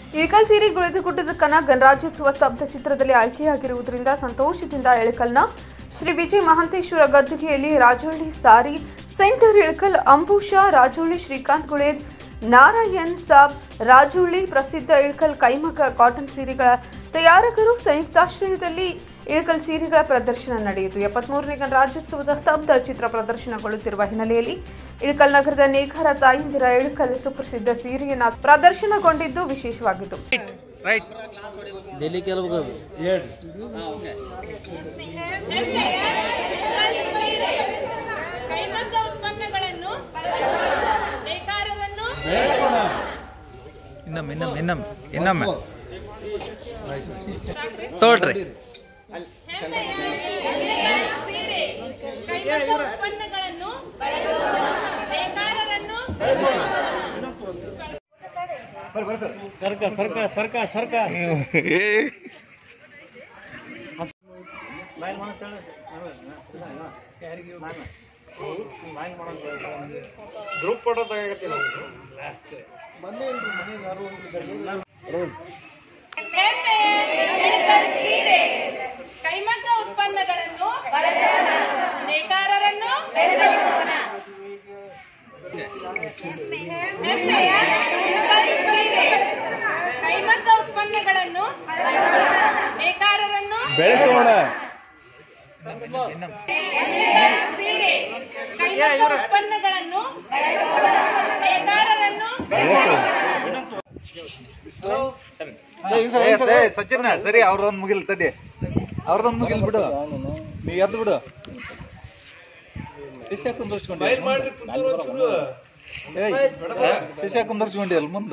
ಇಳಕಲ್ ಸೀರೆ ಗುಳಿದುಗುಡ್ಡದ ಕನ ಗಣರಾಜ್ಯೋತ್ಸವ ಸ್ತಬ್ಧ ಚಿತ್ರದಲ್ಲಿ ಆಯ್ಕೆಯಾಗಿರುವುದರಿಂದ ಸಂತೋಷದಿಂದ ಇಳಕಲ್ನ ಶ್ರೀ ವಿಜಯ್ ಮಹಾಂತೇಶ್ವರ ಗದ್ದುಗೆಯಲ್ಲಿ ರಾಜೋಳಿ ಸಾರಿ ಸೆಂಟರ್ ಇಳಕಲ್ ಅಂಬುಷ ರಾಜೋಳಿ ಶ್ರೀಕಾಂತ್ ಗುಳೇದ್ ನಾರಾಯಣ್ ಸಾಬ್ ರಾಜೋಳಿ ಪ್ರಸಿದ್ಧ ಇಳಕಲ್ ಕೈಮಗ್ಗ ಕಾಟನ್ ಸೀರೆಗಳ ತಯಾರಕರು ಸಂಯುಕ್ತಾಶ್ರಯದಲ್ಲಿ ಇಳಕಲ್ ಸೀರೆಗಳ ಪ್ರದರ್ಶನ ನಡೆಯಿತು ಎಪ್ಪತ್ಮೂರನೇ ಗಣರಾಜ್ಯೋತ್ಸವದ ಸ್ತಬ್ಧ ಚಿತ್ರ ಪ್ರದರ್ಶನಗೊಳ್ಳುತ್ತಿರುವ ಹಿನ್ನೆಲೆಯಲ್ಲಿ ಇಳಕಲ್ ನಗರದ ನೇಕಾರ ತಾಯಂದಿರ ಇಳಕಲ್ ಸುಪ್ರಸಿದ್ಧ ಸೀರೆಯನ್ನ ಪ್ರದರ್ಶನಗೊಂಡಿದ್ದು ವಿಶೇಷವಾಗಿತ್ತು ರೈಟ್ ಡೆಲ್ಲಿ ಕೇಳ್ಬೇಕು ಕೈಮಗ್ಗ ಉತ್ಪನ್ನಗಳನ್ನು ನೇಕಾರರನ್ನು ಇನ್ನೊಮ್ಮೆ ಇನ್ನೊಮ್ಮೆ ಇನ್ನೊಮ್ಮೆ ಇನ್ನೊಮ್ಮೆ ತೋಡ್ರಿ ಹೆಮ್ಮೆಯ ಸೀರೆ ಕೈಮಗ್ಗ ಉತ್ಪನ್ನಗಳನ್ನು ನೇಕಾರರನ್ನು ಹೆಮ್ಮೆಯ ಸೀರೆ ಕೈಮಗ್ಗ ಉತ್ಪನ್ನಗಳನ್ನು ನೇಕಾರರನ್ನು ಹೆಮ್ಮೆಯ ಸೀರೆ ಕೈಮಗ್ಗ ಉತ್ಪನ್ನಗಳನ್ನು ನೇಕಾರರನ್ನು ಹೆಮ್ಮೆಯ ಸೀರೆ ಕೈಮಗ್ಗ ಉತ್ಪನ್ನಗಳನ್ನು ನೇಕಾರರನ್ನು ಸಚಿನ್ ಸರಿ ಅವ್ರದೊಂದು ಮುಗಿಲ್ ತಡಿ ಅವ್ರದೊಂದು ಮುಗಿಲ್ ಬಿಡು ನೀ ಎದ್ದು ಬಿಡು ಶಿಷ್ಯ ಕುಂದರ್ಸ್ಕೊಂಡಿ ಏಯ್ ಶಿಷ್ಯ ಕುಂದರ್ಸ್ಕೊಂಡಿ ಅಲ್ಲಿ ಮುಂದೆ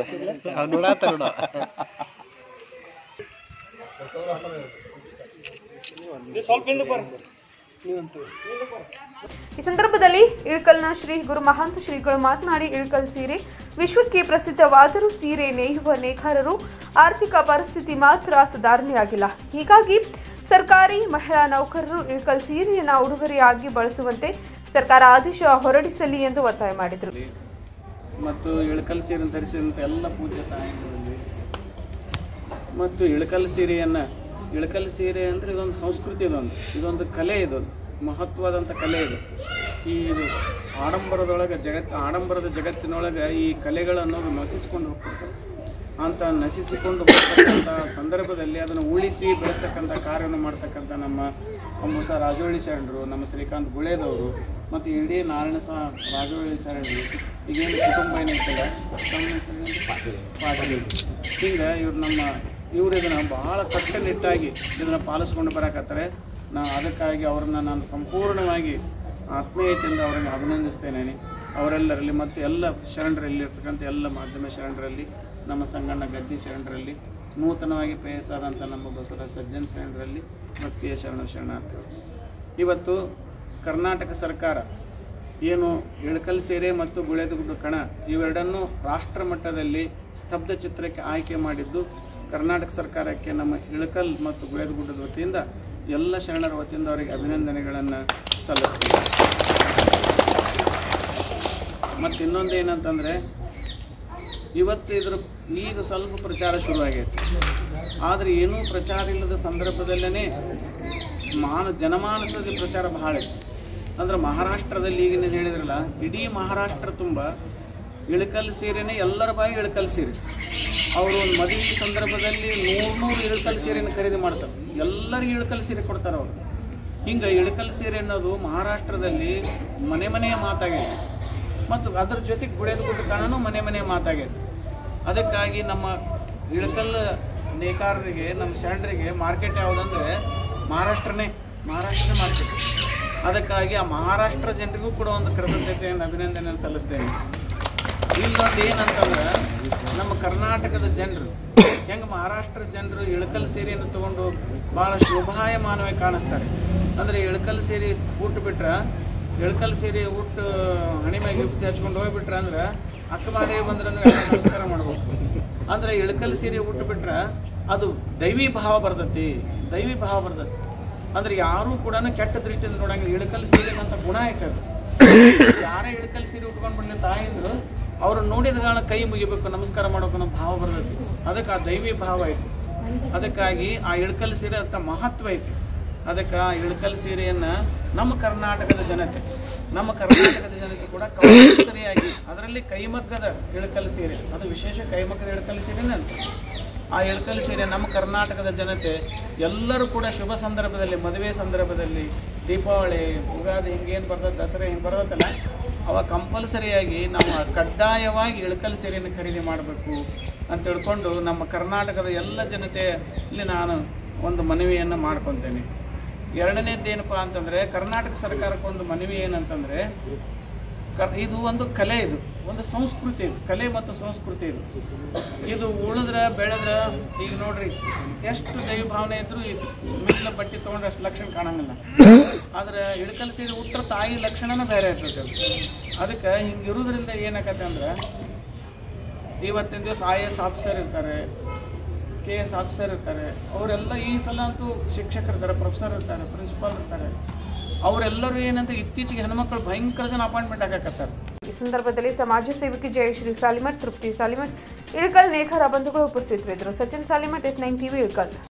ಈ ಸಂದರ್ಭದಲ್ಲಿ ಇಳಕಲ್ನ ಶ್ರೀ ಗುರು ಮಹಾಂತ ಶ್ರೀಗಳು ಮಾತನಾಡಿ ಇಳಕಲ್ ಸೀರೆ ವಿಶ್ವಕ್ಕೆ ಪ್ರಸಿದ್ಧವಾದರೂ ಸೀರೆ ನೇಯುವ ನೇಕಾರರು ಆರ್ಥಿಕ ಪರಿಸ್ಥಿತಿ ಮಾತ್ರ ಸುಧಾರಣೆಯಾಗಿಲ್ಲ ಹೀಗಾಗಿ ಸರ್ಕಾರಿ ಮಹಿಳಾ ನೌಕರರು ಇಳಕಲ್ ಸೀರೆಯನ್ನ ಉಡುಗೊರೆಯಾಗಿ ಬಳಸುವಂತೆ ಸರ್ಕಾರ ಆದೇಶ ಹೊರಡಿಸಲಿ ಎಂದು ಒತ್ತಾಯ ಮಾಡಿದರು ಮತ್ತು ಇಳಕಲ್ ಸೀರೆಯನ್ನು ಧರಿಸಿದಂಥ ಎಲ್ಲ ಪೂಜ್ಯ ತಾಯಿಗಳಲ್ಲಿ ಮತ್ತು ಇಳಕಲ್ ಸೀರೆಯನ್ನು ಇಳಕಲ್ ಸೀರೆ ಅಂದರೆ ಇದೊಂದು ಸಂಸ್ಕೃತಿ ಇದೊಂದು ಇದೊಂದು ಕಲೆ ಇದೊಂದು ಮಹತ್ವದಂಥ ಕಲೆ ಇದು ಈ ಇದು ಆಡಂಬರದೊಳಗೆ ಜಗತ್ ಆಡಂಬರದ ಜಗತ್ತಿನೊಳಗೆ ಈ ಕಲೆಗಳು ಅನ್ನೋದು ನಶಿಸಿಕೊಂಡು ಹೋಗ್ತಿರ್ತವೆ ಅಂತ ನಶಿಸಿಕೊಂಡು ಹೋಗ್ತಕ್ಕಂಥ ಸಂದರ್ಭದಲ್ಲಿ ಅದನ್ನು ಉಳಿಸಿ ಬೆಳೆಸ್ತಕ್ಕಂಥ ಕಾರ್ಯವನ್ನು ಮಾಡ್ತಕ್ಕಂಥ ನಮ್ಮ ಹೊಸ ರಾಜೋಳಿ ಶರಣರು ನಮ್ಮ ಶ್ರೀಕಾಂತ್ ಗುಳೇದವರು ಮತ್ತು ಇಡೀ ನಾರಾಯಣ ಸಹ ರಾಜೋಳಿ ಶರಣರು ಈಗೇನು ಕುಟುಂಬ ಏನೈತಲ್ಲ ತಮ್ಮ ಹೆಸರೇನು? ಪಾಟೀಲ್ ಹಿಂಗೆ ಇವ್ರು ನಮ್ಮ ಇವ್ರು ಇದನ್ನು ಭಾಳ ಕಟ್ಟುನಿಟ್ಟಾಗಿ ಇದನ್ನು ಪಾಲಿಸ್ಕೊಂಡು ಬರಕತ್ತಾರೆ ನಾ ಅದಕ್ಕಾಗಿ ಅವ್ರನ್ನ ನಾನು ಸಂಪೂರ್ಣವಾಗಿ ಆತ್ಮೀಯತೆಯಿಂದ ಅವರನ್ನು ಅಭಿನಂದಿಸ್ತೇನೆ ಅವರೆಲ್ಲರಲ್ಲಿ ಮತ್ತು ಎಲ್ಲ ಶರಣರಲ್ಲಿ ಇರ್ತಕ್ಕಂಥ ಎಲ್ಲ ಮಾಧ್ಯಮ ಶರಣರಲ್ಲಿ ನಮ್ಮ ಸಂಗಣ್ಣ ಗದ್ದಿ ಶರಣರಲ್ಲಿ ನೂತನವಾಗಿ ಪ್ರಯಾಸಾದಂಥ ನಮ್ಮ ಬಸವರ ಸಜ್ಜನ್ ಶರಣರಲ್ಲಿ ಭಕ್ತಿಯ ಶರಣ ಶರಣಾರ್ಥಿಗಳು ಇವತ್ತು ಕರ್ನಾಟಕ ಸರ್ಕಾರ ಏನು ಇಳಕಲ್ ಸೀರೆ ಮತ್ತು ಗುಳೇದಗುಡ್ಡು ಕಣ ಇವೆರಡನ್ನೂ ರಾಷ್ಟ್ರ ಮಟ್ಟದಲ್ಲಿ ಸ್ತಬ್ಧ ಚಿತ್ರಕ್ಕೆ ಆಯ್ಕೆ ಮಾಡಿದ್ದು ಕರ್ನಾಟಕ ಸರ್ಕಾರಕ್ಕೆ ನಮ್ಮ ಇಳಕಲ್ ಮತ್ತು ಗುಳೇದಗುಡ್ಡದ ವತಿಯಿಂದ ಎಲ್ಲ ಶರಣರ ವತಿಯಿಂದ ಅವರಿಗೆ ಅಭಿನಂದನೆಗಳನ್ನು ಸಲ್ಲಿಸ್ತೀವಿ ಮತ್ತು ಇನ್ನೊಂದು ಏನಂತಂದರೆ ಇವತ್ತು ಇದ್ರ ಈಗ ಸ್ವಲ್ಪ ಪ್ರಚಾರ ಶುರುವಾಗೈತೆ ಆದರೆ ಏನೂ ಪ್ರಚಾರ ಇಲ್ಲದ ಸಂದರ್ಭದಲ್ಲೇ ಮಾನ ಜನಮಾನಸದ ಪ್ರಚಾರ ಬಹಳ ಐತೆ ಅಂದ್ರೆ ಮಹಾರಾಷ್ಟ್ರದಲ್ಲಿ ಈಗಿನ ಹೇಳಿದ್ರಲ್ಲ ಇಡೀ ಮಹಾರಾಷ್ಟ್ರ ತುಂಬ ಇಳಕಲ್ ಸೀರೆನೇ ಎಲ್ಲರ ಬಾಯಿ ಇಳಕಲ್ ಸೀರೆ ಅವರು ಒಂದು ಮದುವೆ ಸಂದರ್ಭದಲ್ಲಿ ನೂರು ನೂರು ಇಳಕಲ್ ಸೀರೆನ ಖರೀದಿ ಮಾಡ್ತಾರೆ ಎಲ್ಲರಿಗೂ ಇಳಕಲ್ ಸೀರೆ ಕೊಡ್ತಾರೆ ಅವರು ಹಿಂಗೆ ಇಳಕಲ್ ಸೀರೆ ಅನ್ನೋದು ಮಹಾರಾಷ್ಟ್ರದಲ್ಲಿ ಮನೆ ಮನೆಯ ಮಾತಾಗೈತೆ ಮತ್ತು ಅದ್ರ ಜೊತೆಗೆ ಗುಡೇದ ಗುಡ್ಡ ಕಾಣನು ಮನೆ ಮನೆ ಮಾತಾಗೈತೆ ಅದಕ್ಕಾಗಿ ನಮ್ಮ ಇಳಕಲ್ ನೇಕಾರರಿಗೆ ನಮ್ಮ ಶರಣರಿಗೆ ಮಾರ್ಕೆಟ್ ಯಾವುದಂದ್ರೆ ಮಹಾರಾಷ್ಟ್ರನೇ ಮಹಾರಾಷ್ಟ್ರನೇ ಮಾರ್ಕೆಟ್ ಅದಕ್ಕಾಗಿ ಆ ಮಹಾರಾಷ್ಟ್ರ ಜನರಿಗೂ ಕೂಡ ಒಂದು ಕೃತಜ್ಞತೆಯನ್ನು ಅಭಿನಂದನೆಯನ್ನು ಸಲ್ಲಿಸ್ತೇನೆ ಇಲ್ಲೊಂದು ಏನಂತಂದ್ರೆ ನಮ್ಮ ಕರ್ನಾಟಕದ ಜನರು ಹೆಂಗೆ ಮಹಾರಾಷ್ಟ್ರ ಜನರು ಇಳಕಲ್ ಸೀರೆಯನ್ನು ತಗೊಂಡು ಭಾಳ ಶೋಭಾಯಮಾನವಾಗಿ ಕಾಣಿಸ್ತಾರೆ ಅಂದರೆ ಇಳಕಲ್ ಸೀರೆ ಉಟ್ಟು ಬಿಟ್ರೆ ಇಳಕಲ್ ಸೀರೆ ಉಟ್ಟು ಹಣಿ ಮ್ಯಾಗೆ ವಿಭೂತಿ ಹಚ್ಕೊಂಡು ಹೋಗ್ಬಿಟ್ರೆ ಅಂದ್ರೆ ಅಕ್ಕ ಮಾಡಿ ಬಂದ್ರೆ ಅಂದ್ರೆ ಎಲ್ಲ ನಮಸ್ಕಾರ ಮಾಡ್ಬೇಕು ಅಂದ್ರೆ ಇಳಕಲ್ ಸೀರೆ ಉಟ್ಟು ಬಿಟ್ರೆ ಅದು ದೈವಿ ಭಾವ ಬರ್ತೈತಿ ದೈವಿ ಭಾವ ಬರ್ತೈತಿ ಅಂದ್ರೆ ಯಾರೂ ಕೂಡ ಕೆಟ್ಟ ದೃಷ್ಟಿಯಿಂದ ನೋಡಂಗಿಲ್ಲ ಇಳಕಲ್ ಸೀರೆ ಅಂತ ಗುಣ ಐತೆ ಅದು ಯಾರೇ ಇಳಕಲ್ ಸೀರೆ ಉಟ್ಕೊಂಡು ಬಿಡ್ಲಿ ತಾಯಿಂದ್ರು ಅವ್ರು ನೋಡಿದ ಕೈ ಮುಗಿಬೇಕು ನಮಸ್ಕಾರ ಮಾಡ್ಬೇಕು ಅನ್ನೋ ಭಾವ ಬರ್ತೈತಿ ಅದಕ್ಕೆ ಆ ದೈವಿ ಭಾವ ಐತಿ ಅದಕ್ಕಾಗಿ ಆ ಇಳ್ಕಲ್ ಸೀರೆ ಅಂತ ಮಹತ್ವ ಐತಿ ಅದಕ್ಕೆ ಆ ಇಳ್ಕಲ್ ಸೀರೆಯನ್ನ ನಮ್ಮ ಕರ್ನಾಟಕದ ಜನತೆ ನಮ್ಮ ಕರ್ನಾಟಕದ ಜನತೆ ಕೂಡ ಸರಿಯಾಗಿ ಅದರಲ್ಲಿ ಕೈಮಗ್ಗದ ಇಳಕಲ್ ಸೀರೆ ಅದು ವಿಶೇಷ ಕೈಮಗ್ಗದ ಇಳಕಲ್ ಸೀರೆನೇ ಅಂತ ಆ ಇಳಕಲ್ ಸೀರೆ ನಮ್ಮ ಕರ್ನಾಟಕದ ಜನತೆ ಎಲ್ಲರೂ ಕೂಡ ಶುಭ ಸಂದರ್ಭದಲ್ಲಿ ಮದುವೆ ಸಂದರ್ಭದಲ್ಲಿ ದೀಪಾವಳಿ ಯುಗಾದಿ ಹಿಂಗೇನು ಬರ್ತದೆ ದಸರಾ ಹಿಂಗೆ ಬರ್ತದಲ್ಲ ಅವಾಗ ಕಂಪಲ್ಸರಿಯಾಗಿ ನಾವು ಕಡ್ಡಾಯವಾಗಿ ಇಳಕಲ್ ಸೀರೆಯನ್ನು ಖರೀದಿ ಮಾಡಬೇಕು ಅಂತ ತಿಳ್ಕೊಂಡು ನಮ್ಮ ಕರ್ನಾಟಕದ ಎಲ್ಲ ಜನತೆಯಲ್ಲಿ ನಾನು ಒಂದು ಮನವಿಯನ್ನು ಮಾಡ್ಕೊತೇನೆ ಎರಡನೇದ್ದೇನಪ್ಪ ಅಂತಂದರೆ ಕರ್ನಾಟಕ ಸರ್ಕಾರಕ್ಕೆ ಒಂದು ಮನವಿ ಏನಂತಂದರೆ ಕರ್ ಇದು ಒಂದು ಕಲೆ ಇದು ಒಂದು ಸಂಸ್ಕೃತಿ ಇದು ಕಲೆ ಮತ್ತು ಸಂಸ್ಕೃತಿ ಇದು ಇದು ಉಳಿದ್ರೆ ಬೆಳೆದ್ರೆ ಈಗ ನೋಡ್ರಿ ಎಷ್ಟು ದೈವ ಭಾವನೆ ಇದ್ರು ಈ ಮಿಲ್ಲ ಬಟ್ಟೆ ತೊಗೊಂಡ್ರೆ ಅಷ್ಟು ಲಕ್ಷಣ ಕಾಣಂಗಿಲ್ಲ ಆದ್ರೆ ಇಳಕಲ್ ಸೀರೆ ಉತ್ತರ ತಾಯಿ ಲಕ್ಷಣನೇ ಬೇರೆ ಇರ್ತೈತೆ ಅದು. ಅದಕ್ಕೆ ಹಿಂಗೆ ಇರೋದ್ರಿಂದ ಏನಾಗತ್ತೆ ಅಂದ್ರೆ ಇವತ್ತಿನ ದಿವಸ ಐ ಎಸ್ ಆಫೀಸರ್ ಇರ್ತಾರೆ ಕೆ ಎಸ್ ಆಫೀಸರ್ ಇರ್ತಾರೆ ಅವರೆಲ್ಲ ಈ ಸಲ ಅಂತೂ ಶಿಕ್ಷಕರು ಇರ್ತಾರೆ ಪ್ರೊಫೆಸರ್ ಇರ್ತಾರೆ ಪ್ರಿನ್ಸಿಪಾಲ್ ಇರ್ತಾರೆ ಅವರೆಲ್ಲರೂ ಏನಂತ ಇತ್ತೀಚೆಗೆ ಹೆಣ್ಮಕ್ಳು ಭಯಂಕರ ಜನ ಅಪಾಯಿಂಟ್ಮೆಂಟ್ ಹಾಕಕತ್ತಾರೆ ಈ ಸಂದರ್ಭದಲ್ಲಿ ಸಮಾಜ ಸೇವಕಿ ಜಯಶ್ರೀ ಸಾಲಿಮಠ್ ತೃಪ್ತಿ ಸಾಲಿಮಠ್ ಇಳಕಲ್ ನೇಖರ ಬಂಧುಗಳು ಉಪಸ್ಥಿತರಿದ್ದರು Sachin Salimath S nine TV Ilkal